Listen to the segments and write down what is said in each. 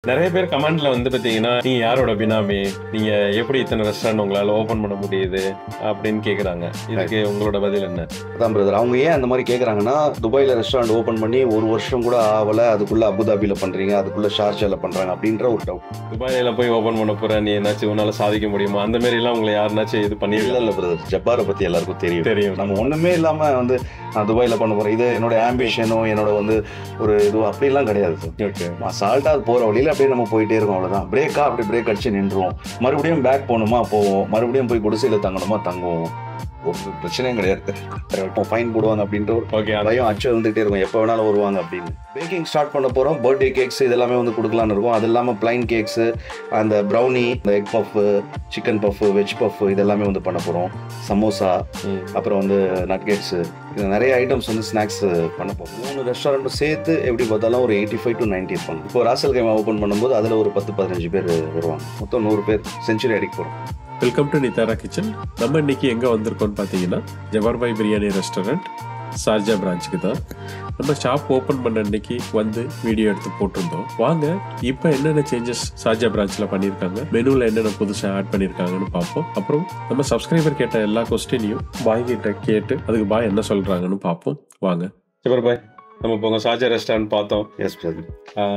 நிறைய பேர் கமெண்ட்ல வந்து பாத்தீங்கன்னா நீங்க யாரோட பினாமி நீங்க எப்படி இத்தனை ரெஸ்டாரண்ட் உங்களால ஓபன் பண்ண முடியுது அப்படின்னு கேக்குறாங்க இதுக்கு உங்களோட பதில் என்ன அதான் பிரதர் அவங்க ஏன் அந்த மாதிரி கேட்குறாங்கன்னா துபாயில் ரெஸ்டாரண்ட் ஓப்பன் பண்ணி ஒரு வருஷம் கூட ஆகலை அதுக்குள்ளே அபுதாபியில் பண்ணுறீங்க அதுக்குள்ளே ஷார்ஜாவில் பண்ணுறாங்க அப்படின்ற ஒரு டவுட் துபாயில போய் ஓபன் பண்ண போற நீ என்னாச்சும் உன்னால சாதிக்க முடியுமா அந்த மாதிரி எல்லாம் உங்களை யாருனாச்சும் இது இல்லை பண்ணிருக்கல இல்லை பிரதர் ஜப்பாரை பற்றி எல்லாருக்கும் தெரியும் தெரியும் நம்ம ஒன்றுமே இல்லாமல் வந்து நான் துபாயில் பண்ண போகிறேன் இது என்னோட ஆம்பிஷனோ என்னோட வந்து ஒரு இது அப்படிலாம் கிடையாது சார் ஓகே அசால்ட்டாக அது போகிற வழியில் அப்படியே நம்ம போயிட்டே இருக்கோம் அவ்வளோதான் பிரேக்கா அப்படி பிரேக் அடிச்சு நின்றுவோம் மறுபடியும் பேக் போகணுமா போவோம் மறுபடியும் போய் குடிசையில் தங்கணுமா தங்குவோம் ஒரு பிரச்சனையும் கிடையாது ஃபைன் போடுவாங்க அப்படின்ற ஒரு ஓகே பயம் அச்சு வந்துகிட்டே இருக்கும் எப்போ வேணாலும் வருவாங்க அப்படின்னு பேக்கிங் ஸ்டார்ட் பண்ண போகிறோம் பர்த்டே கேக்ஸ் இதெல்லாமே வந்து கொடுக்கலான்னு இருக்கும் அது இல்லாமல் பிளைன் கேக்ஸு அந்த ப்ரௌனி இந்த egg puff chicken puff veg puff இதெல்லாமே வந்து பண்ண போகிறோம் சமோசா அப்புறம் வந்து நட்கெட்ஸு இது நிறைய ஐட்டம்ஸ் வந்து ஸ்நாக்ஸ் பண்ண போகிறோம் மூணு ரெஸ்டாரண்ட்டும் சேர்த்து எப்படி பார்த்தாலும் ஒரு எயிட்டி ஃபைவ் டு நைன்டி இருப்பாங்க இப்போ ராசல் கைமா ஓப்பன் பண்ணும்போது அதில் ஒரு பத்து பதினஞ்சு பேர் வருவாங்க மொத்தம் நூறு பேர் செஞ்சுரி அடிக்க போகிறோம் வெல்கம் டு நிதாரா கிச்சன் நம்ம இன்னைக்கு எங்கே வந்திருக்கோம்னு பார்த்தீங்கன்னா ஜவர்பாய் பிரியாணி ரெஸ்டாரண்ட் சார்ஜா பிரான்ச்சுக்கு தான் நம்ம ஷாப் ஓப்பன் பண்ண அன்னைக்கு வந்து வீடியோ எடுத்து போட்டிருந்தோம் வாங்க இப்போ என்னென்ன சேஞ்சஸ் சார்ஜா பிரான்ச்சில் பண்ணியிருக்காங்க மெனுவில் என்னென்ன புதுசாக ஆட் பண்ணியிருக்காங்கன்னு பார்ப்போம் அப்புறம் நம்ம சப்ஸ்கிரைபர் கேட்ட எல்லா கொஸ்டினையும் பாய் கிட்ட கேட்டு அதுக்கு பாய் என்ன சொல்கிறாங்கன்னு பார்ப்போம் வாங்க சூப்பர் பாய் நம்ம இப்போ உங்க சாஜா ரெஸ்டாரண்ட் பார்த்தோம் எஸ் பிரதர்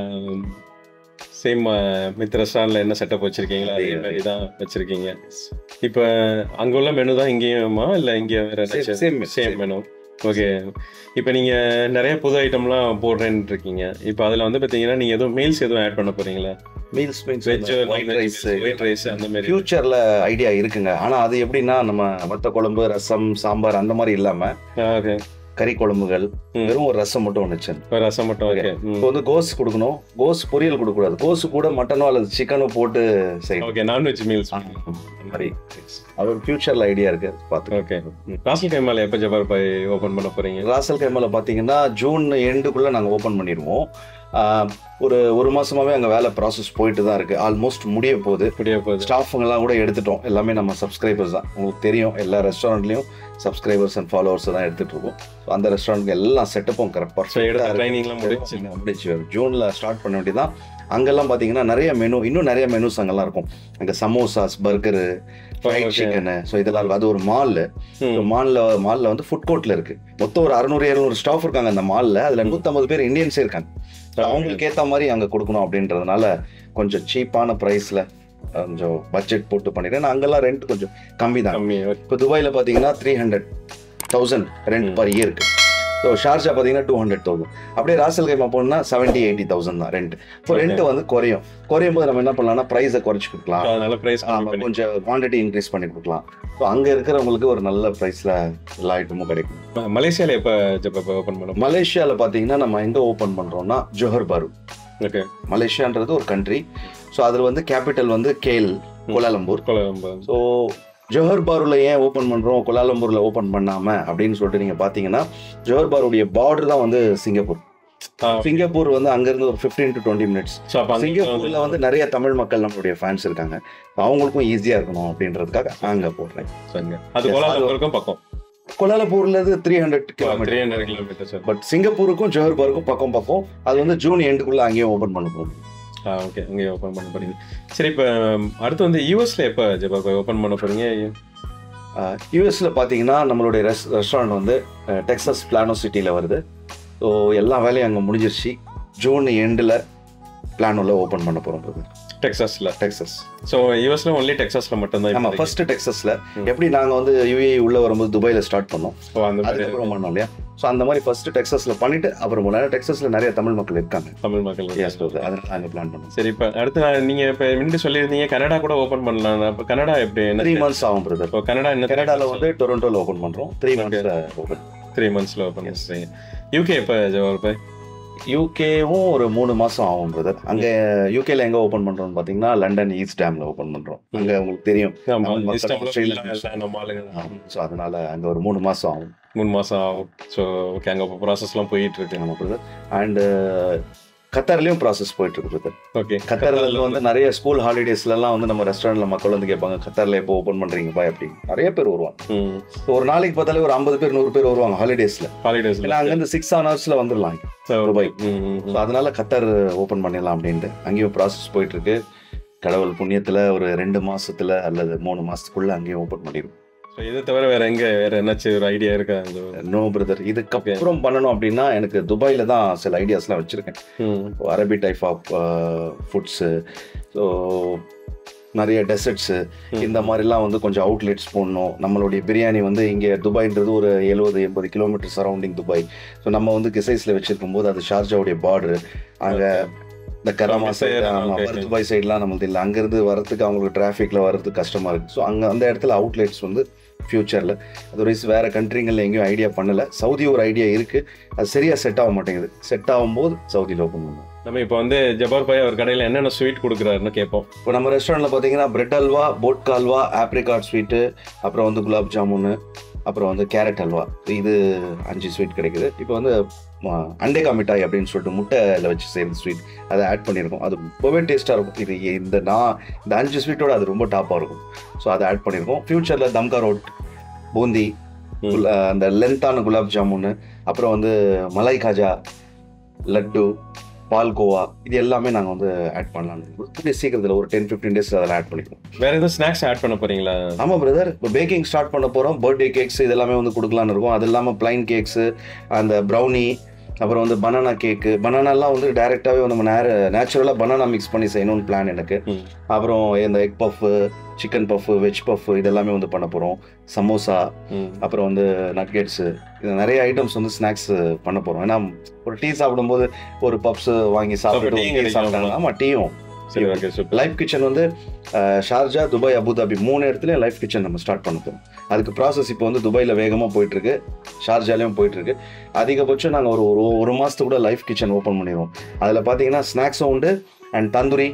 சேம் மித்த ரெஸ்டாரண்ட்ல என்ன செட்டப் வச்சிருக்கீங்களா அதே மாதிரி தான் வச்சிருக்கீங்க இப்போ அங்க உள்ள மெனு தான் இங்கேயுமா இல்ல இங்க வேற Same- same menu, same same. Menu okay இப்போ நீங்க நிறைய புது ஐட்டம்லாம் போடுறேன்னு இருக்கீங்க இப்போ அதுல வந்து பாத்தீங்கன்னா நீங்க எதுவும் மீல்ஸ் எதுவும் ஆட் பண்ண போறீங்களா meals means veg white rice white rice அந்த மாதிரி ஃபியூச்சர்ல ஐடியா இருக்குங்க ஆனா அது எப்படின்னா நம்ம வத்த குழம்பு ரசம் சாம்பார் அந்த மாதிரி இல்லாம ஓகே கறி குழம்புகள் ம். வெறும் ஒரு ரசம் மட்டும் ஒன்று ரசம் மட்டும் ஓகே இப்போ வந்து கோஸ் கொடுக்கணும் கோஸ் பொரியல் கொடுக்கக்கூடாது கோஸ் கூட மட்டனோ அல்லது சிக்கனோ போட்டு செய்யணும் ஓகே நான்வெஜ் மீல்ஸ் அந்த மாதிரி அது ஒரு ஃபியூச்சர்ல ஐடியா இருக்கு பார்த்து ஓகே ராசல் கைமால எப்போ ஜபார் பாய் ஓபன் பண்ண போறீங்க ராசல் கைமால பார்த்தீங்கன்னா ஜூன் எண்டுக்குள்ள நாங்கள் ஓப்பன் பண்ணிடுவோம் ஆஹ், ஒரு ஒரு மாசமாவே அங்கே வேலை ப்ராசஸ் போயிட்டு தான் இருக்கு ஆல்மோஸ்ட் முடிய போகுது முடிய போகுது ஸ்டாஃபுங்கெல்லாம் கூட எடுத்துட்டோம் எல்லாமே நம்ம சப்ஸ்கிரைபர்ஸ் தான் உங்களுக்கு தெரியும் எல்லா ரெஸ்டாரண்ட்லையும் சப்ஸ்கிரைபர்ஸ் அண்ட் ஃபாலோவர்ஸ் தான் எடுத்துட்டு இருக்கோம் ஸோ அந்த ரெஸ்டாரண்ட்க்கு எல்லாம் செட்டப்பும் கரெக்ட் ஸோ எடுத்த ட்ரைனிங்லாம் முடிச்சு முடிச்சு ஜூனில் ஸ்டார்ட் பண்ண வேண்டியதான் அங்கெல்லாம் பார்த்தீங்கன்னா நிறைய மெனு இன்னும் நிறைய மெனுஸ் அங்கெல்லாம் இருக்கும் அங்கே samosas burger fried Okay. Chicken so இதெல்லாம் இருக்கும் அது ஒரு மாலில் மாலில் மாலில் வந்து ஃபுட் கோர்ட்டில் இருக்கு மொத்தம் ஒரு அறுநூறு எழுநூறு ஸ்டாஃப் இருக்காங்க அந்த மாலில் அதில் நூற்றம்பது பேர் இந்தியன்ஸே இருக்காங்க So அவங்களுக்கு ஏற்ற மாதிரி அங்கே கொடுக்கணும் அப்படின்றதுனால கொஞ்சம் சீப்பான ப்ரைஸில் கொஞ்சம் பட்ஜெட் போட்டு பண்ணிடுறேன் நான் அங்கெல்லாம் ரெண்ட் கொஞ்சம் கம்மி தான் கம்மி இப்போ துபாயில் பார்த்தீங்கன்னா த்ரீ ஹண்ட்ரட் தௌசண்ட் ரெண்ட் ம். பர் இயருக்கு ஸோ ஷார்ஜா பார்த்தீங்கன்னா டூ ஹண்ட்ரட் தௌசண்ட் அப்படியே ராசல் கைமா போனோம்னா செவன்ட்டி எயிட்டி தௌசண்ட் தான் ரெண்ட் இப்போ ரெண்ட் வந்து குறையும் குறையும் போது நம்ம என்ன பண்ணலாம்னா ப்ரைஸை குறைச்சி கொடுக்கலாம் அதனால பிரைஸ் கம்மி ஆமா, பண்ணி கொஞ்சம் குவாண்டிட்டி இன்க்ரீஸ் பண்ணி கொடுக்கலாம் ஸோ அங்கே இருக்கிறவங்களுக்கு ஒரு நல்ல ப்ரைஸில் எல்லா ஐட்டமும் கிடைக்கும் ம- மலேசியால எப்ப ஜப்ப ஓபன் பண்ண மலேசியாவில் பார்த்தீங்கன்னா நம்ம எங்கே ஓப்பன் பண்ணுறோம்னா ஜோஹர் பாரு ஓகே மலேசியான்றது ஒரு கண்ட்ரி ஸோ அதில் வந்து கேபிட்டல் வந்து கேல் கோலாலம்பூர் கொலம்பு ஸோ ஜோஹர் பாரூரில் ஏன் ஓப்பன் பண்ணுறோம் கோலாலம்பூரில் ஓப்பன் பண்ணாமல் அப்படின்னு சொல்லிட்டு நீங்கள் பார்த்தீங்கன்னா ஜோஹர் பாருடைய பார்டர் தான் வந்து சிங்கப்பூர் சிங்கப்பூர் வந்து அங்கேருந்து ஒரு fifteen to twenty minutes so அப்போ சிங்கப்பூரில் வந்து நிறைய தமிழ் மக்கள் நம்மளுடைய ஃபேன்ஸ் இருக்காங்க அவங்களுக்கும் ஈஸியாக இருக்கணும் அப்படின்றதுக்காக அங்கே போடுறேன் அது Yes, கோலாலம்பூருக்கும் பக்கம் கோலாலம்பூர்லேருந்து three hundred kilometre three hundred kilometre sir but சிங்கப்பூருக்கும் ஜோஹர் பாருக்கும் பக்கம் பக்கம் அது வந்து ஜூன் எண்டுக்குள்ளே அங்கேயும் ஓப்பன் பண்ண போகும் ஆ ஓகே அங்கே ஓப்பன் பண்ண போறீங்க சரி இப்போ அடுத்து வந்து யூஎஸ்ல எப்போ ஜப்பா ஓப்பன் பண்ண போறீங்க யூஎஸ்ல பார்த்தீங்கன்னா நம்மளுடைய ரெஸ் ரெஸ்டாரண்ட் வந்து டெக்ஸஸ் பிளானோ சிட்டியில் வருது ஸோ எல்லா வேலையும் அங்கே முடிஞ்சிருச்சு ஜூன் எண்டில் பிளானோவில் ஓப்பன் பண்ண போகிறோம் டெக்ஸாஸ்ல டெக்ஸஸ் ஸோ யூஎஸ்ல ஒன்லி டெக்ஸாஸ்ல மட்டும்தான் ஆமாம் இப்போதைக்கு. ஃபர்ஸ்ட் டெக்ஸஸில் ம். எப்படி நாங்கள் வந்து யூஏ உள்ளே வரும்போது துபாயில் ஸ்டார்ட் பண்ணோம் ஓ அந்த மாதிரி அதுக்கப்புறம் பண்ணோம் இல்லையா ஸோ அந்த மாதிரி ஃபர்ஸ்ட் டெக்ஸஸில் பண்ணிட்டு அப்புறம் போனோம் ஏன்னா டெக்ஸஸில் நிறைய தமிழ் மக்கள் இருக்காங்க தமிழ் மக்கள் Yes, brother. அதனால நாங்கள் பிளான் பண்ணோம் சரி இப்போ அடுத்து நான் நீங்க இப்போ முன்னாடி சொல்லியிருந்தீங்க கனடா கூட ஓப்பன் பண்ணலாம் அப்போ கனடா எப்படி என்ன த்ரீ மந்த்ஸ் ஆகும் பிரதர் இப்போ கனடா என்ன கனடாவில் வந்து டொரண்டோவில் ஓப்பன் பண்ணுறோம் த்ரீ மந்த்ஸில் ஓப்பன் த்ரீ மந்த்ஸ்ல ஓப்பன் பண்ணுறீங்க யூகே இப்போ ஜவஹர் பாய் யூகேவும் ஒரு மூணு மாசம் ஆகும் பிரதர் அங்க யூகேல எங்க ஓபன் பண்றோம்னு பாத்தீங்கன்னா லண்டன் ஈஸ்ட் டேம்ல ஓபன் பண்றோம் அங்க உங்களுக்கு தெரியும் ஆமா நம்ம மக்கள் இஸ்டாம்புல் ஆஸ்திரேலியா எல்லாம் நம்ம ஆளுங்க ஸோ அதனால அங்க ஒரு மூணு மாசம் ஆகும் மூணு மாசம் ஆகும் ஸோ ஓகே அங்கே இப்போ ப்ராசஸ்லாம் போயிட்டு இருக்கு நம்ம பிரதர் அண்ட் கத்தார்லயும் ப்ராசஸ் போயிட்டு இருக்கு brother. ஓகே கத்தார்ல வந்து நிறைய ஸ்கூல் ஹாலிடேஸ்ல எல்லாம் வந்து நம்ம ரெஸ்டாரண்ட்ல மக்கள் வந்து கேட்பாங்க கத்தார்ல எப்போ ஓப்பன் பண்றீங்கப்பா அப்படின்னு நிறைய பேர் வருவாங்க So, ஒரு நாளைக்கு பார்த்தாலே ஒரு ஐம்பது பேர் நூறு பேர் வருவாங்க ஹாலிடேஸ்ல ஹாலிடேஸ்ல ஏன்னா அங்க இருந்து சிக்ஸ் ஹவர்ஸ்ல வந்துடலாம் துபாய். ம் So, அதனால கத்தார் ஓப்பன் பண்ணிடலாம் அப்படின்ட்டு அங்கேயும் ப்ராசஸ் போயிட்டு இருக்கு கடவுள் புண்ணியத்துல ஒரு ரெண்டு மாசத்துல அல்லது மூணு மாசத்துக்குள்ள அங்கேயும் ஓப்பன் பண்ணிடும் So, இதை தவிர வேற எங்க வேற என்னாச்சும் ஒரு ஐடியா இருக்கா இந்த நோ பிரதர் இதுக்கப்புறம் பண்ணணும் அப்படின்னா எனக்கு துபாயில தான் சில ஐடியாஸ்லாம் வச்சிருக்கேன் ம் அரபி டைப் ஆஃப் ஃபுட்ஸு ஸோ நிறைய டெசர்ட்ஸு இந்த மாதிரிலாம் வந்து கொஞ்சம் அவுட்லெட்ஸ் போடணும் நம்மளுடைய பிரியாணி வந்து இங்கே துபாய்ன்றது ஒரு எழுபது எண்பது கிலோமீட்டர் சரௌண்டிங் துபாய் ஸோ நம்ம வந்து கிசைஸில் வச்சிருக்கும் போது அது ஷார்ஜாவுடைய பார்டரு அங்கே இந்த கராமா Okay, சைடு okay, ஆமாம் okay. துபாய் சைட்லாம் நம்மளுக்கு இல்லை அங்கேருந்து வரதுக்கு அவங்களுக்கு டிராஃபிக்கில் வரதுக்கு கஷ்டமாக இருக்குது ஸோ அங்கே அந்த இடத்துல அவுட்லெட்ஸ் வந்து ஃப்யூச்சரில் அதர்வைஸ் வேறு கண்ட்ரிங்களில் எங்கேயும் ஐடியா பண்ணலை சவுதி ஒரு ஐடியா இருக்குது அது சரியாக செட் ஆக மாட்டேங்குது செட் ஆகும்போது சவுதியில் ஓப்பன் பண்ணுவோம் நம்ம இப்போ வந்து ஜபார் பாய் அவர் கடையில என்னென்ன ஸ்வீட் கொடுக்குறாருன்னு கேட்போம் இப்போ நம்ம ரெஸ்டாரண்ட்ல பார்த்தீங்கன்னா பிரெட் அல்வா போட் அல்வா ஆப்ரிகாட் ஸ்வீட்டு அப்புறம் வந்து குலாப் ஜாமுனு அப்புறம் வந்து கேரட் அல்வா இது அஞ்சு ஸ்வீட் கிடைக்குது இப்போ வந்து ஆ, அண்டேகா மிட்டாய் அப்படின்னு சொல்லிட்டு முட்டையில் வச்சு செய்கிற ஸ்வீட் அதை ஆட் பண்ணியிருக்கோம் அது ரொம்பவே டேஸ்ட்டாக இருக்கும் இது இந்த நான் இந்த அஞ்சு ஸ்வீட்டோட அது ரொம்ப டாப்பாக இருக்கும் ஸோ அதை ஆட் பண்ணியிருக்கோம் ஃப்யூச்சரில் தம்கா ரோட் பூந்தி ம். குல- அந்த லென்த்தான குலாப் ஜாமுனு அப்புறம் வந்து மலாய் காஜா லட்டு பால்கோவா இது எல்லாமே நாங்கள் வந்து ஆட் பண்ணலாம்னு கூடிய சீக்கிரத்தில் ஒரு டென் ஃபிஃப்டீன் டேஸ் அதில் ஆட் பண்ணிக்குவோம் வேற எதுவும் ஸ்நாக்ஸ் ஆட் பண்ண போறீங்களா ஆமாம் பிரதர் இப்போ பேக்கிங் ஸ்டார்ட் பண்ண போகிறோம் பர்த்டே கேக்ஸ் இது எல்லாமே வந்து கொடுக்கலான்னு இருக்கோம் அது இல்லாமல் பிளைன் கேக்ஸு அந்த ப்ரௌனி அப்புறம் வந்து பனானா கேக்கு பனானாலாம் வந்து டைரெக்டாகவே நம்ம நேர நேச்சுரலாக பனானா மிக்ஸ் பண்ணி செய்யணும்னு பிளான் எனக்கு ம். அப்புறம் இந்த egg puff chicken puff veg puff இதெல்லாமே வந்து பண்ண போகிறோம் சமோசா ம் அப்புறம் வந்து நட்கெட்ஸு இது நிறைய ஐட்டம்ஸ் வந்து ஸ்நாக்ஸ் பண்ண போகிறோம் ஏன்னா ஒரு டீ சாப்பிடும்போது ஒரு பப்ஸ் வாங்கி சாப்பிட்டு டீ ஒரு tea கிடைக்கும். சாப்பிட்டாங்க ஆமாம் டீயும் சரி ஓகே சூப்பர் லைஃப் கிச்சன் வந்து அஹ், ஷார்ஜா துபாய் அபுதாபி மூணு இடத்துலயும் லைஃப் கிச்சன் நம்ம ஸ்டார்ட் பண்ண போறோம் அதுக்கு ப்ராசஸ் இப்போ வந்து துபாயில் வேகமாக போயிட்டு இருக்கு ஷார்ஜாலையும் போயிட்டு இருக்கு அதிகபட்சம் நாங்கள் ஒரு ஒரு ஒரு மாசத்துக்கு கூட லைஃப் கிச்சன் ஓப்பன் பண்ணிடுவோம் அதில் பார்த்தீங்கன்னா ஸ்நாக்ஸும் உண்டு and tandoori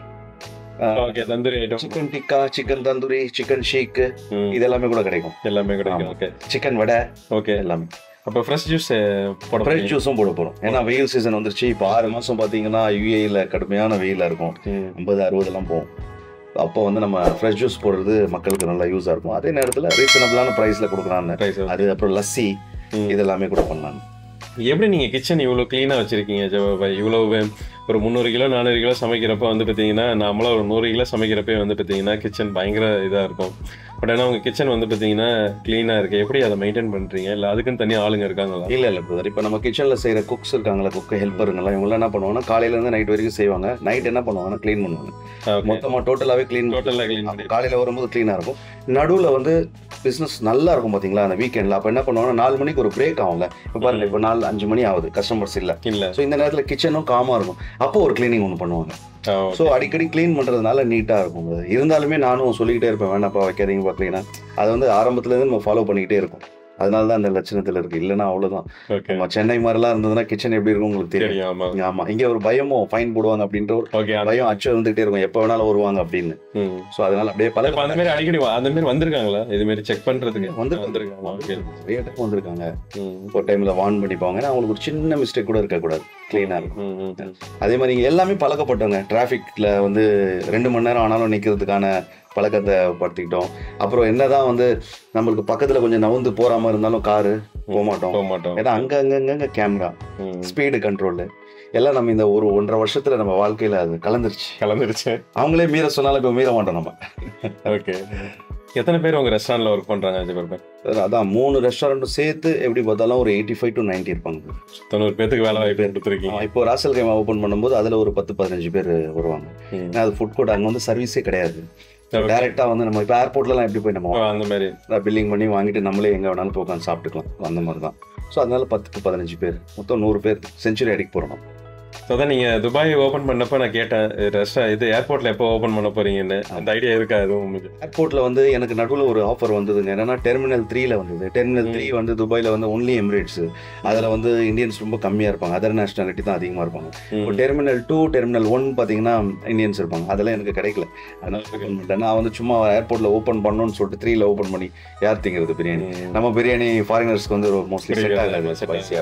okay tandoori item chicken tikka chicken tandoori chicken seekh ம் இது எல்லாமே கூட கிடைக்கும் எல்லாமே கிடைக்கும் ஆமா. ஓகே சிக்கன் வடை ஓகே எல்லாமே அப்போ ஃப்ரெஷ் ஜூஸ் போட ஃப்ரெஷ் ஜூஸும் போட போகிறோம் ஏன்னா வெயில் சீசன் வந்துருச்சு இப்போ ஆறு மாதம் பார்த்தீங்கன்னா யூஏயில் கடுமையான வெயிலாக இருக்கும் ம் ஐம்பது அறுபதெல்லாம் போகும் அப்போ வந்து நம்ம ஃப்ரெஷ் ஜூஸ் போடுறது மக்களுக்கு நல்லா யூஸாக இருக்கும் அதே நேரத்தில் ரீசனபிளான ப்ரைஸில் கொடுக்குறான்னு ரைஸ் அது அப்புறம் லஸ்ஸி ம். இதெல்லாமே கூட பண்ணலாம் எப்படி நீங்க கிச்சன் இவ்வளவு க்ளீனா வச்சிருக்கீங்க ஜவாபாய் இவ்வளவு ஒரு முந்நூறு கிலோ நானூறு கிலோ சமைக்கிறப்ப வந்து பார்த்தீங்கன்னா நாமளும் ஒரு நூறு கிலோ சமைக்கிறப்பே வந்து பார்த்தீங்கன்னா கிச்சன் பயங்கர இதாக இருக்கும் பட் ஆனால் உங்க கிச்சன் வந்து பார்த்தீங்கன்னா க்ளீனாக இருக்கு எப்படி அதை மெயின்டைன் பண்றீங்க இல்லை அதுக்குன்னு தனியாக ஆளுங்க இருக்காங்களா இல்லை இல்லை பிரதர் இப்போ நம்ம கிச்சனில் செய்கிற குக்ஸ் இருக்காங்களா குக்கு ஹெல்ப்பருங்களாம் இவங்களாம் என்ன பண்ணுவாங்கன்னா காலையிலேருந்து நைட் வரைக்கும் செய்வாங்க நைட் என்ன பண்ணுவாங்கன்னா க்ளீன் பண்ணுவாங்க மொத்தமாக டோட்டலாகவே க்ளீன் டோட்டலாக க்ளீன் பண்ணி காலையில் வரும்போது க்ளீனாக இருக்கும் நடுவில் வந்து பிஸ்னஸ் நல்லா இருக்கும் பார்த்தீங்களா அந்த வீக்கெண்டில் அப்போ என்ன பண்ணுவாங்கன்னா நாலு மணிக்கு ஒரு பிரேக் ஆகுங்க இப்போ பாருங்க இப்போ நாலு அஞ்சு மணி ஆகுது கஸ்டமர்ஸ் இல்லை இல்லை ஸோ இந்த நேரத்தில் கிச்சனும் காமாக இருக்கும் அப்போ ஒரு க்ளீனிங் ஒன்று பண்ணுவாங்க ஸோ அடிக்கடி க்ளீன் பண்ணுறதுனால நீட்டாக இருக்கும் அது. இருந்தாலுமே நானும் சொல்லிக்கிட்டே இருப்பேன் வேணாப்பா வைக்காதீங்கப்பா க்ளீனாக அது வந்து ஆரம்பத்துலேருந்து நம்ம ஃபாலோ பண்ணிக்கிட்டே இருக்கும் அதனால தான் அந்த லட்சணத்தில் இருக்குது இல்லைன்னா அவ்வளோதான் ஓகே நம்ம சென்னை மாதிரிலாம் இருந்ததுன்னா கிச்சன் எப்படி இருக்கும் உங்களுக்கு தெரியும் தெரியும் ஆமாம் ஆமாம் இங்கே ஒரு பயமும் ஃபைன் போடுவாங்க அப்படின்ற ஒரு ஓகே பயம் அச்சம் இருந்துகிட்டே இருக்கும் எப்போ வேணாலும் வருவாங்க அப்படின்னு ம் ஸோ அதனால அப்படியே பல இப்போ அந்த மாதிரி அடிக்கடி வா- அந்த மாதிரி வந்திருக்காங்களா இது மாதிரி செக் பண்றதுக்கு வந்து வந்திருக்காங்க ஓகே நிறைய டைம் வந்திருக்காங்க ம் ஒரு டைமில் வார்ன் பண்ணிப்பாங்க ஏன்னா அவங்களுக்கு ஒரு சின்ன மிஸ்டேக் கூட இருக்கக்கூடாது க்ளீனாக இருக்கும் ம், ம், ம். அதே மாதிரி இங்கே எல்லாமே பழக்கப்பட்டவங்க டிராஃபிக்கில் வந்து ரெண்டு மணி நேரம் ஆனாலும் நிற்கிறதுக்கான பழக்கத்தை படுத்திக்கிட்டோம் அப்புறம் என்னதான் வந்து நம்மளுக்கு பக்கத்தில் கொஞ்சம் நவுந்து போகிற மாதிரி இருந்தாலும் காரு போக மாட்டோம் போக மாட்டோம் ஏன்னா அங்கே அங்கங்க கேமரா ம். ஸ்பீடு கண்ட்ரோலு எல்லாம் நம்ம இந்த ஒரு ஒன்றரை வருஷத்தில் நம்ம வாழ்க்கையில் அது கலந்துருச்சு கலந்துருச்சு அவங்களே மீற சொன்னாலும் இப்போ மீற மாட்டோம் நம்ம ஓகே எத்தனை பேர் உங்க ரெஸ்டாரண்ட்ல ஒர்க் பண்றாங்க ஜெபர்பன் அதான் மூணு ரெஸ்டாரண்ட்டும் சேர்த்து எப்படி பார்த்தாலும் ஒரு எயிட்டி ஃபைவ் டு நைன்ட்டி இருப்பாங்க தொண்ணூறு பேத்துக்கு வேலை வாய்ப்பு கொடுத்துருக்கீங்க இப்போ ராசல் கைமா ஓப்பன் பண்ணும்போது அதில் ஒரு பத்து பதினஞ்சு பேர் வருவாங்க ம். ஏன்னா அது ஃபுட் கோர்ட் அங்கே வந்து சர்வீஸே கிடையாது Okay. டேரெக்டாக வந்து நம்ம இப்போ ஏர்போர்ட்லலாம் எப்படி போய் நம்ம ஓ, அந்த மாதிரி பில்லிங் பண்ணி வாங்கிட்டு நம்மளே எங்கே வேணாலும் போய் உட்காந்து சாப்பிட்டுக்கலாம் அந்த மாதிரி தான் ஸோ அதனால பத்துக்கு பதினஞ்சு பேர் மொத்தம் நூறு பேர் செஞ்சுரி அடிக்க போகிறோம் ஸோ அதான் நீங்க துபாய் ஓபன் பண்ணப்ப நான் கேட்டேன் ரெஸ்டா இது ஏர்போர்ட்ல எப்போ ஓபன் பண்ண போறீங்கன்னு அந்த ஐடியா இருக்கா எதுவும் உங்களுக்கு ஏர்போர்ட்டில் வந்து எனக்கு நடுவில் ஒரு ஆஃபர் வந்ததுங்க என்னன்னா டெர்மினல் த்ரீல வந்தது டெர்மினல் த்ரீ வந்து துபாயில் வந்து ஒன்லி எமிரேட்ஸ் அதில் வந்து இந்தியன்ஸ் ரொம்ப கம்மியாக இருப்பாங்க அதர் நேஷனாலிட்டி தான் அதிகமாக இருப்பாங்க இப்போ டெர்மினல் டூ டெர்மினல் ஒன் பார்த்தீங்கன்னா இந்தியன்ஸ் இருப்பாங்க அதெல்லாம் எனக்கு கிடைக்கல அதனால open பண்ணிட்டேன். நான் வந்து சும்மா ஏர்போர்ட்டில் ஓப்பன் பண்ணணும்னு சொல்லிட்டு த்ரீல ஓப்பன் பண்ணி யார் திங்கிறது பிரியாணி ம். நம்ம பிரியாணி ஃபாரினர்ஸ்க்கு வந்து மோஸ்ட்லி செட் பிடிக்காது, ஆகாது set ஸ்பைசியாக ஆகாது. இருக்கும்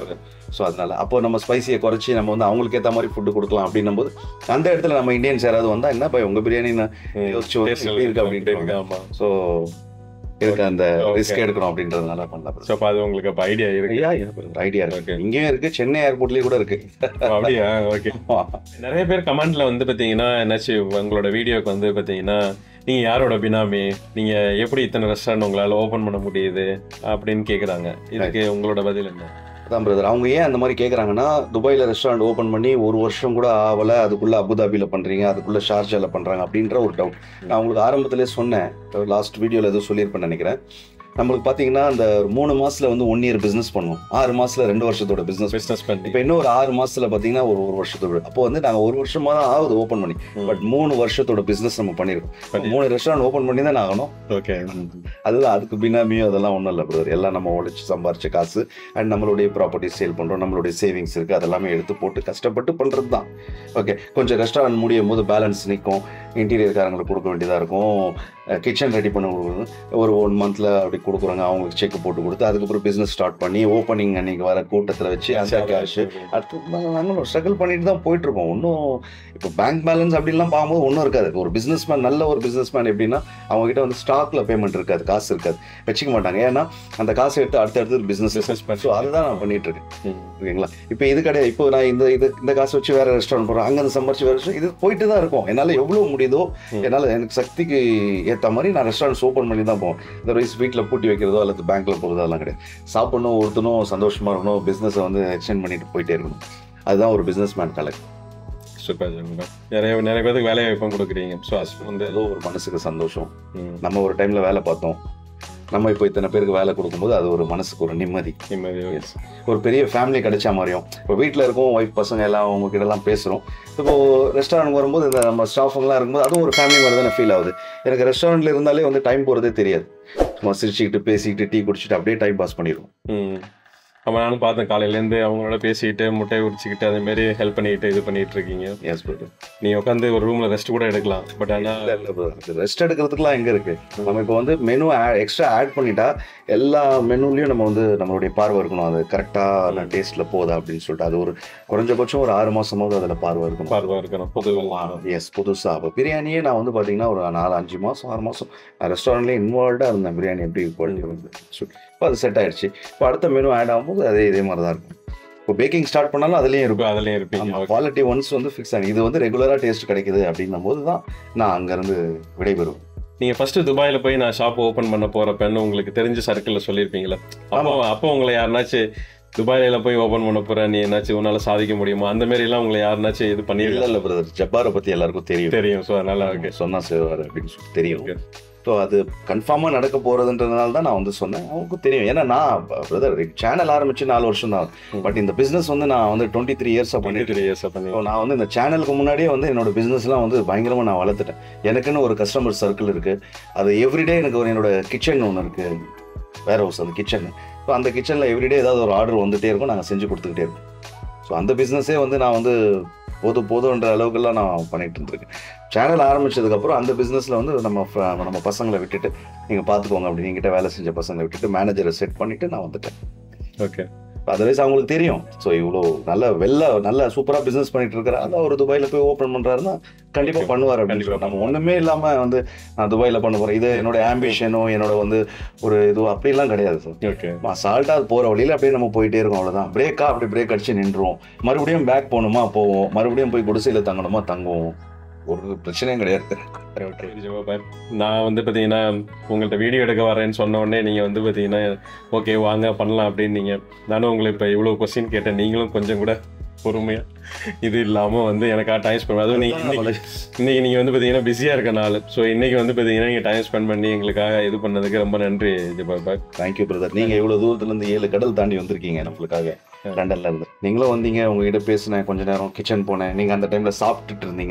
ஸோ அதனால அப்போ நம்ம ஸ்பைசியை குறைச்சி நம்ம வந்து அவங்களுக்கு ஏற்ற மாதிரி ஃபுட்டு கொடுக்கலாம் அப்படின்னும் போது அந்த இடத்துல நம்ம இந்தியன்ஸ் யாராவது வந்தால் என்ன பை உங்கள் பிரியாணி நான் யோசிச்சு வந்து Taste எப்படி இருக்கு இருக்கு, அப்படின்ட்டு ஆமா ஸோ இதுக்கு அந்த Okay. ரிஸ்க் எடுக்கணும் அப்படின்றதுனால பண்ணலாம் ஸோ அப்போ அது உங்களுக்கு அப்போ ஐடியா இருக்கு ஐடியா Okay. இருக்கு இங்கேயும் இருக்கு சென்னை ஏர்போர்ட்லயே கூட இருக்கு ஓ, அப்படியா ஓகே நிறைய பேர் கமெண்ட்ல வந்து பாத்தீங்கன்னா என்னாச்சு உங்களோட வீடியோக்கு வந்து பாத்தீங்கன்னா நீங்க யாரோட பினாமி நீங்க எப்படி இத்தனை ரெஸ்டாரண்ட் உங்களால ஓபன் பண்ண முடியுது அப்படின்னு கேக்குறாங்க இதுக்கு உங்களோட பதில் என்ன அதான் பிரதர் அவங்க ஏன் அந்த மாதிரி கேட்குறாங்கன்னா துபாயில் ரெஸ்டாரண்ட் ஓப்பன் பண்ணி ஒரு வருஷம் கூட ஆகலை அதுக்குள்ளே அபுதாபியில் பண்ணுறீங்க அதுக்குள்ளே ஷார்ஜாவில் பண்ணுறாங்க அப்படின்ற ஒரு டவுட் நான் உங்களுக்கு ஆரம்பத்திலே சொன்னேன் லாஸ்ட் வீடியோவில் எதுவும் சொல்லியிருப்பேன்னு நினைக்கிறேன் நம்மளுக்கு பார்த்தீங்கன்னா அந்த மூணு மாசத்துல வந்து ஒன் இயர் பிஸ்னஸ் பண்ணுவோம் ஆறு மாசத்துல ரெண்டு வருஷத்தோட பிஸ்னஸ் பிசினஸ் பண்ணி இப்போ இன்னும் ஒரு ஆறு மாசத்துல பார்த்தீங்கன்னா ஒரு ஒரு வருஷத்தோட அப்போ வந்து நாங்கள் ஒரு வருஷமா தான் ஆகுது ஓப்பன் பண்ணி ம். பட் மூணு வருஷத்தோட பிஸ்னஸ் நம்ம பண்ணியிருக்கோம் பண்ணி- மூணு ரெஸ்டாரண்ட் ஓப்பன் பண்ணி தான் ஆகணும் ஓகே அதுதான் அதுக்கு பினாமியும் அதெல்லாம் ஒன்றும் இல்லை பிரதர் எல்லாம் நம்ம உழைச்சி சம்பாரிச்ச காசு அண்ட் நம்மளுடைய ப்ராப்பர்ட்டி சேல் பண்ணுறோம் நம்மளுடைய சேவிங்ஸ் இருக்குது அதெல்லாமே எடுத்து போட்டு கஷ்டப்பட்டு பண்ணுறது தான் ஓகே கொஞ்சம் ரெஸ்டாரண்ட் முடியும் போது பேலன்ஸ் நிற்கும் இன்டீரியர்காரங்களுக்கு கொடுக்க வேண்டியதாக இருக்கும் கிச்சன் ரெடி பண்ண கொடுக்குறது ஒரு ஒன் மந்த்தில் அப்படி கொடுக்குறாங்க அவங்களுக்கு செக் போட்டு கொடுத்து அதுக்கப்புறம் பிஸ்னஸ் ஸ்டார்ட் பண்ணி ஓப்பனிங் அன்னைக்கு வர கூட்டத்தில் வச்சு அந்த கேஷ் அடுத்து நாங்க- நாங்களும் ஸ்ட்ரகிள் பண்ணிட்டு தான் போயிட்டு இருக்கோம் ஒன்றும் இப்போ பேங்க் பேலன்ஸ் அப்படிலாம் பார்க்கும்போது ஒன்றும் இருக்காது ஒரு பிஸ்னஸ் மேன் நல்ல ஒரு பிஸ்னஸ் மேன் எப்படின்னா அவங்க கிட்ட வந்து ஸ்டாக்ல பேமெண்ட் இருக்காது காசு இருக்காது வச்சுக்க மாட்டாங்க ஏன்னா அந்த காசை எடுத்து அடுத்தடுத்து பிஸ்னஸ் Business பண்ணி- ஸோ அதுதான் நான் பண்ணிட்டு இருக்கேன் ம். ஓகேங்களா இப்போ இது கிடையாது இப்போ நான் இந்த இது இந்த காசை வச்சு வேற ரெஸ்டாரண்ட் போகிறேன் அங்கே சம்பாரிச்சு வேற restaurant, இது போயிட்டு தான் இருக்கும் என்னால் எவ்வளோ முடியுதோ ம். என்னால் எனக்கு சக்திக்கு ஏற்ற மாதிரி நான் ரெஸ்டாரண்ட்ஸ் ஓப்பன் பண்ணி தான் போவேன் அதர்வைஸ் வீட்டில் பூட்டி வைக்கிறதோ அல்லது பேங்க்ல போகிறதோ அதெல்லாம் கிடையாது சாப்பிடணும் ஒருத்தனும் சந்தோஷமா இருக்கணும் பிஸ்னஸை வந்து எக்ஸ்டெண்ட் பண்ணிட்டு போயிட்டே இருக்கணும் அதுதான் ஒரு businessman collect super super நிறைய நிறைய பேருக்கு வேலை வாய்ப்பும் கொடுக்குறீங்க ஸோ அது வந்து ஏதோ ஒரு மனசுக்கு சந்தோஷம் ம், நம்ம ஒரு டைம்ல வேலை பார்த்தோம் நம்ம இப்போ இத்தனை பேருக்கு வேலை கொடுக்கும்போது அது ஒரு மனசுக்கு ஒரு நிம்மதி நிம்மதி Yes. ஒரு பெரிய ஃபேமிலி கிடைச்ச மாதிரியும் இப்போ வீட்டில் இருக்கோம் ஒய்ஃப் பசங்க எல்லாம் அவங்க கிட்ட எல்லாம் பேசுகிறோம் இப்போ ரெஸ்டாரண்ட் வரும்போது இந்த நம்ம ஸ்டாஃபுங்கெல்லாம் இருக்கும்போது அதுவும் ஒரு ஃபேமிலி மாதிரி தானே ஃபீல் ஆகுது எனக்கு ரெஸ்டாரண்ட்ல இருந்தாலே வந்து டைம் போகிறதே தெரியாது சும்மா சிரிச்சுக்கிட்டு பேசிக்கிட்டு டீ குடிச்சிட்டு அப்படியே டைம் பாஸ் பண்ணிடுவோம் ம் ஆமாம் நானும் பார்த்தேன் காலையிலேருந்து அவங்களோட பேசிக்கிட்டு முட்டையை உரிச்சிக்கிட்டு அதே மாதிரி ஹெல்ப் பண்ணிக்கிட்டு இது பண்ணிட்டு இருக்கீங்க எஸ் பிரதர் நீ உட்காந்து ஒரு ரூம்ல ரெஸ்ட் கூட எடுக்கலாம் பட் ஆனால் இல்லை இல்லை ரெஸ்ட் எடுக்கிறதுக்குலாம் எங்கே இருக்கு நம்ம இப்போ வந்து மெனு எக்ஸ்ட்ரா ஆட் பண்ணிட்டா எல்லா மெனுலையும் நம்ம வந்து நம்மளுடைய பார்வை இருக்கணும் அது கரெக்டான டேஸ்ட்டில் போதா அப்படின்னு சொல்லிட்டு அது ஒரு குறைஞ்சபட்சம் ஒரு ஆறு மாசமாவது அதில் பார்வை இருக்கணும் பார்வை இருக்கணும் பொது எஸ் புதுசா அப்போ பிரியாணியே நான் வந்து பார்த்தீங்கன்னா ஒரு நாலு அஞ்சு மாதம் ஆறு மாதம் நான் ரெஸ்டாரண்ட்லேயே இன்வால்வ்டாக இருந்தேன் பிரியாணி எப்படி குவாலிட்டி வந்து இப்போ அது செட் ஆயிடுச்சு இப்போ அடுத்த மெனு ஆட் ஆகும்போது அதே இதே மாதிரி தான் இருக்கும் இப்போ பேக்கிங் ஸ்டார்ட் பண்ணாலும் அதுலேயும் இருக்கும் இப்போ அதுலயும் இருப்பீங்க Okay. குவாலிட்டி ஒன்ஸ் வந்து ஃபிக்ஸ் ஆகி இது வந்து ரெகுலராக டேஸ்ட் கிடைக்குது அப்படின்னும் போது தான் நான் அங்கேருந்து விடைபெறுவேன் நீங்க ஃபர்ஸ்ட் துபாயில போய் நான் ஷாப் ஓபன் பண்ண போறப்பன்னு உங்களுக்கு தெரிஞ்ச சர்க்கிள்ல சொல்லியிருப்பீங்களா அப்போ அப்போ உங்களை யாருனாச்சும் துபாயில போய் ஓபன் பண்ண போற நீ என்னாச்சும் உன்னால சாதிக்க முடியுமா அந்த மாதிரி எல்லாம் உங்களை யாருனாச்சும் இது இல்லை பண்ணிருக்கல இல்லை பிரதர் ஜப்பாரை பற்றி எல்லாருக்கும் தெரியும் தெரியும் ஸோ அதனால ஓகே சொன்னா செய்வார் அப்படின்னு சொல்லி தெரியும் Okay. ஸோ அது கன்ஃபார்மாக நடக்க போகிறதுன்றதுனால தான் நான் வந்து சொன்னேன் அவங்களுக்கும் தெரியும் ஏன்னா நான் பிரதர் சேனல் ஆரம்பிச்சு நாலு வருஷம் தான் ம். பட் இந்த பிஸ்னஸ் வந்து நான் வந்து டுவெண்ட்டி த்ரீ இயர்ஸாக பண்ணிட்டு த்ரீ இயர்ஸ் பண்ணி ஸோ நான் வந்து இந்த சேனலுக்கு முன்னாடியே வந்து என்னோட பிஸ்னஸ்லாம் வந்து பயங்கரமாக நான் வளர்த்துட்டேன் எனக்குன்னு ஒரு கஸ்டமர் சர்க்கிள் இருக்குது அது எவ்ரிடே எனக்கு ஒரு என்னோட கிச்சன் ஒன்று இருக்குது வேர் ஹவுஸ் அந்த கிச்சன் ஸோ அந்த கிச்சனில் எவ்ரிடே ஏதாவது ஒரு ஆர்டர் வந்துட்டே இருக்கும் நாங்கள் செஞ்சு கொடுத்துக்கிட்டே இருக்கோம் ஸோ அந்த பிஸ்னஸே வந்து நான் வந்து போது போதுன்ற அளவுக்குலாம் நான் பண்ணிட்டு இருந்திருக்கேன் சேனல் ஆரம்பிச்சதுக்கப்புறம் அந்த பிஸ்னஸில் வந்து நம்ம fr- நம்ம பசங்களை விட்டுட்டு நீங்கள் பார்த்துக்கோங்க அப்படி என்கிட்ட வேலை செஞ்ச பசங்களை விட்டுட்டு மேனேஜரை செட் பண்ணிவிட்டு நான் வந்துட்டேன் ஓகே அதர்வைஸ் அவங்களுக்கு தெரியும் ஸோ இவ்வளோ நல்ல வெளில நல்ல சூப்பராக பிஸ்னஸ் பண்ணிட்டு இருக்கிற அதான் ஒரு துபாயில் போய் ஓப்பன் பண்ணுறாருன்னா கண்டிப்பாக பண்ணுவார் அப்படின்னு கண்டிப்பா சொல்லி நம்ம ஒன்றுமே இல்லாமல் வந்து நான் துபாயில் பண்ண போகிறேன் இது என்னோட ஆம்பிஷனோ என்னோட வந்து ஒரு இதுவோ அப்படிலாம் கிடையாது சார் ஓகே சால்ட்டாக அது போகிற வழியில் அப்படியே நம்ம போயிட்டே இருக்கோம் அவ்வளோதான் பிரேக்கா அப்படி பிரேக் அடிச்சு நின்றுவோம் மறுபடியும் பேக் போகணுமா போவோம் மறுபடியும் போய் குடிசையில் தங்கணுமா தங்குவோம் ஒரு பிரச்சனையும் கிடையாது ஓகே ஜெவாபாய் நான் வந்து பார்த்தீங்கன்னா உங்கள்கிட்ட வீடியோ எடுக்க வரேன்னு சொன்ன உடனே நீங்கள் வந்து பார்த்தீங்கன்னா ஓகே வாங்க பண்ணலாம் அப்படின்னீங்க நானும் உங்களை இப்போ இவ்வளோ கொஸ்டின் கேட்டேன் நீங்களும் கொஞ்சம் கூட பொறுமையாக இது இல்லாமல் வந்து எனக்காக டைம் ஸ்பெண்ட் அதுவும் நீங்கள் இன்னைக்கு இன்னைக்கு நீங்கள் வந்து பார்த்தீங்கன்னா பிஸியாக இருக்க நாள் ஸோ இன்னைக்கு வந்து பார்த்தீங்கன்னா நீங்கள் டைம் ஸ்பெண்ட் பண்ணி எங்களுக்காக இது பண்ணதுக்கு ரொம்ப நன்றி ஜெபாபாய் தேங்க்யூ பிரதர் நீங்கள் இவ்வளோ தூரத்துலேருந்து ஏழு கடல் தாண்டி வந்திருக்கீங்க நம்மளுக்காக லண்டன்ல இருந்து நீங்களும் வந்தீங்க உங்ககிட்ட பேசினேன் கொஞ்ச நேரம் கிச்சன் போனேன் நீங்கள் அந்த டைமில் சாப்பிட்டுட்டு இருந்தீங்க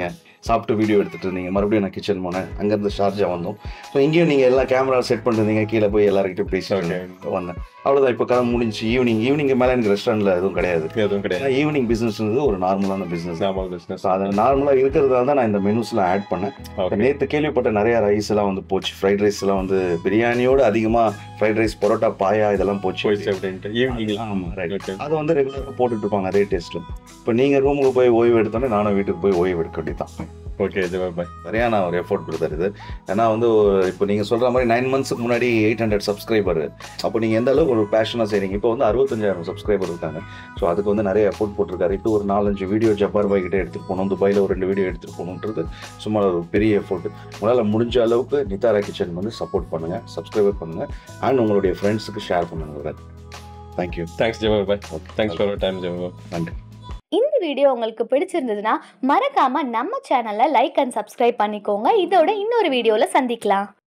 சாப்பிட்டு வீடியோ எடுத்துட்டு இருந்தீங்க மறுபடியும் நான் கிச்சன் போனேன் அங்கேருந்து ஷார்ஜா வந்தோம் ஸோ இங்கேயும் நீங்கள் எல்லா கேமரா செட் பண்ணிருந்தீங்க கீழே போய் எல்லாருக்கிட்டையும் பேசிட்டு வந்தேன் அவ்வளோதான் இப்போ கதை முடிஞ்சு ஈவினிங் ஈவினிங் மேலே எனக்கு ரெஸ்டாரண்ட்டில் எதுவும் கிடையாது எதுவும் கிடையாது ஏன்னா ஈவினிங் பிஸ்னஸ்ன்றது ஒரு நார்மலான பிஸ்னஸ் நார்மல் பிஸ்னஸ் ஸோ அது நார்மலாக இருக்கிறதால தான் நான் இந்த மெனூஸ்லாம் ஆட் பண்ணேன் ஓகே நேற்று கேள்விப்பட்ட நிறைய ரைஸ் எல்லாம் வந்து போச்சு ஃப்ரைட் ரைஸ் எல்லாம் வந்து பிரியாணியோட அதிகமாக ஃப்ரைட் ரைஸ் பரோட்டா பாயா இதெல்லாம் போச்சு போயிடுச்சு அப்படின்ட்டு ஈவினிங்ல ஆமாம் ரைட் ஓகே அதை வந்து ரெகுலராக போட்டுட்டு இருப்பாங்க நிறைய டேஸ்ட்டில் இப்போ நீங்கள் ரூமுக்கு போய் ஓய்வு எடுத்தோன்னே நானும் வீட்டுக்கு போய் ஓய்வு எடுக்க வேண்டியதான் ஓகே ஜெவா பாய் சரியான ஒரு எஃபோர்ட் பிரதர் இது ஏன்னா வந்து ஒரு- இப்போ நீங்கள் சொல்கிற மாதிரி நைன் மந்த்ஸ்க்கு முன்னாடி எயிட் ஹண்ட்ரட் சப்ஸ்கிரைபர் அப்போ நீங்கள் எந்த அளவுக்கு ஒரு பேஷனாக செய்றீங்க இப்போ வந்து அறுபத்தஞ்சாயிரம் சப்ஸ்கிரைபர் இருக்காங்க ஸோ அதுக்கு வந்து நிறைய எஃபோர்ட் போட்டிருக்காரு இப்போ ஒரு நாலஞ்சு வீடியோ ஜப்பார் பாய் கிட்ட எடுத்துகிட்டு போகணும் துபாயில் ஒரு ரெண்டு வீடியோ எடுத்துகிட்டு போகணுன்றது சும்மா ஒரு பெரிய எஃபோர்ட் உங்களால் முடிஞ்ச அளவுக்கு நிதாரா கிச்சன் வந்து சப்போர்ட் பண்ணுங்கள் சப்ஸ்கிரைபர் பண்ணுங்கள் அண்ட் உங்களுடைய ஃப்ரெண்ட்ஸுக்கு ஷேர் பண்ணுங்கள் brother thank you thanks Jeva bhai thanks for time Jeva நன்றி இந்த வீடியோ உங்களுக்கு பிடிச்சிருந்ததுன்னா மறக்காம நம்ம சேனலை லைக் அண்ட் சப்ஸ்கிரைப் பண்ணிக்கோங்க இதோட இன்னொரு வீடியோவில் சந்திக்கலாம்